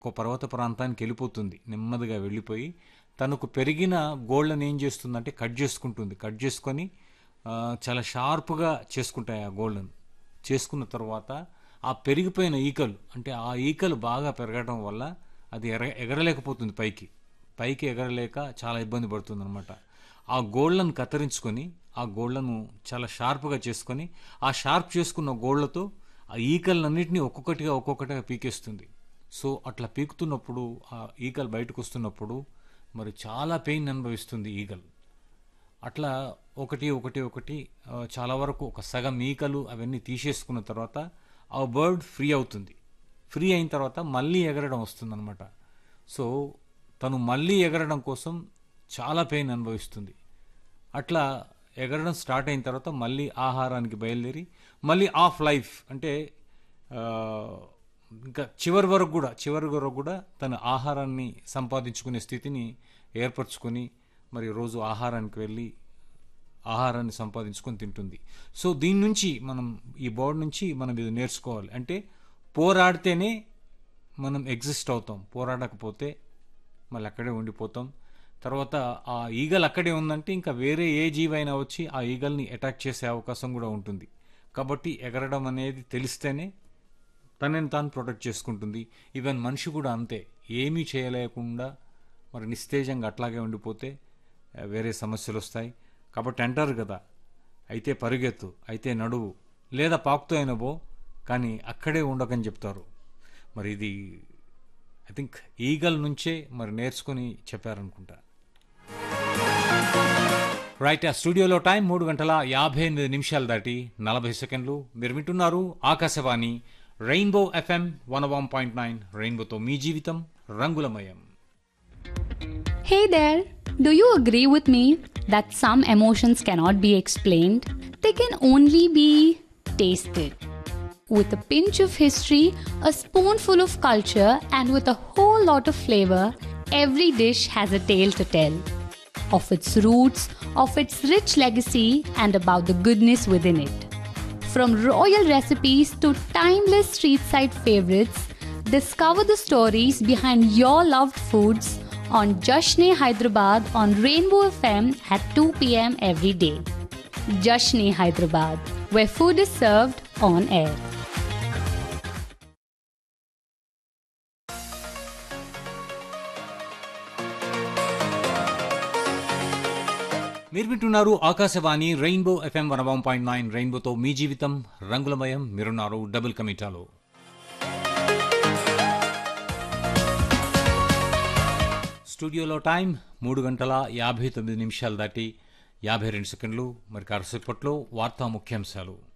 ఒక పర్వత ప్రాంతానికి వెళ్ళిపోతుంది నెమ్మదిగా వెళ్ళిపోయి తనకు పెరిగిన గోళ్ళని ఏం చేస్తుందంటే కట్ చేసుకుంటుంది కట్ చేసుకొని ఆ, చాలా షార్ప్గా చేసుకుంటాయి ఆ గోళ్ళను చేసుకున్న తర్వాత ఆ పెరిగిపోయిన ఈకలు అంటే ఆ ఈకలు బాగా పెరగడం వల్ల అది ఎర ఎగరలేకపోతుంది పైకి పైకి ఎగరలేక చాలా ఇబ్బంది పడుతుంది అనమాట ఆ గోళ్ళను కత్తిరించుకొని ఆ గోళ్ళను చాలా షార్ప్గా చేసుకొని ఆ షార్ప్ చేసుకున్న గోళ్ళతో ఆ ఈకలన్నింటినీ ఒక్కొక్కటిగా ఒక్కొక్కటిగా పీకేస్తుంది సో అట్లా పీకుతున్నప్పుడు ఆ ఈగలు బయటకు వస్తున్నప్పుడు మరి చాలా పెయిన్ అనుభవిస్తుంది ఈగలు అట్లా ఒకటి ఒకటి ఒకటి ఆ, చాలా వరకు ఒక సగం ఈకలు అవన్నీ తీసేసుకున్న తర్వాత ఆ బర్డ్ ఫ్రీ అవుతుంది ఫ్రీ అయిన తర్వాత మళ్ళీ ఎగరడం వస్తుందన్నమాట సో తను మళ్ళీ ఎగరడం కోసం చాలా పెయిన్ అనుభవిస్తుంది అట్లా ఎగరడం స్టార్ట్ అయిన తర్వాత మళ్ళీ ఆహారానికి బయలుదేరి మళ్ళీ ఆఫ్ లైఫ్ అంటే ఆ, ఇంకా చివరి వరకు కూడా చివరి వరకు కూడా తన ఆహారాన్ని సంపాదించుకునే స్థితిని ఏర్పరచుకొని మరి రోజు ఆహారానికి వెళ్ళి ఆహారాన్ని సంపాదించుకొని తింటుంది సో దీని నుంచి మనం ఈ బోర్డు నుంచి మనం ఇది నేర్చుకోవాలి అంటే పోరాడితేనే మనం ఎగ్జిస్ట్ అవుతాం పోరాడకపోతే మళ్ళీ అక్కడే ఉండిపోతాం తర్వాత ఆ ఈగల్ అక్కడే ఉందంటే ఇంకా వేరే ఏ జీవైనా వచ్చి ఆ ఈగల్ని అటాక్ చేసే అవకాశం కూడా ఉంటుంది కాబట్టి ఎగరడం అనేది తెలిస్తేనే తనని తాను ప్రొటెక్ట్ చేసుకుంటుంది ఈవెన్ మనిషి కూడా అంతే ఏమీ చేయలేకుండా మరి నిస్తేజంగా అట్లాగే ఉండిపోతే ఆ, వేరే సమస్యలు వస్తాయి కాబట్టి అంటారు కదా అయితే పరుగెత్తు అయితే నడువు లేదా పాకుతూ అయినా పో కానీ అక్కడే ఉండకని చెప్తారు మరి ఇది ఐ థింక్ ఈగల్ నుంచే మరి నేర్చుకుని చెప్పారనుకుంటా రైట్ ఆ స్టూడియోలో టైం మూడు గంటల యాభై ఎనిమిది నిమిషాలు దాటి నలభై సెకండ్లు మీరు వింటున్నారు Akashvani rainbow FM one one point nine రెయిన్బోతో మీ జీవితం రంగులమయం Hey there! Do you agree with me that some emotions cannot be explained? They can only be tasted. With a pinch of history, a spoonful of culture, and with a whole lot of flavor, every dish has a tale to tell. Of its roots, of its rich legacy, and about the goodness within it. From royal recipes to timeless street side favorites, discover the stories behind your loved foods on Jashne Hyderabad on Rainbow FM at 2 pm every day. Jashne Hyderabad, where food is served on air. మీరు వింటున్నారు Akashvani rainbow FM one one point nine రెయిన్బోతో మీ జీవితం రంగులమయం మీరున్నారు double కమిటాలో స్టూడియోలో time మూడు గంటల యాభై తొమ్మిది నిమిషాలు దాటి యాభై రెండు సెకండ్లు మరి కాసేపట్లో వార్తా ముఖ్యాంశాలు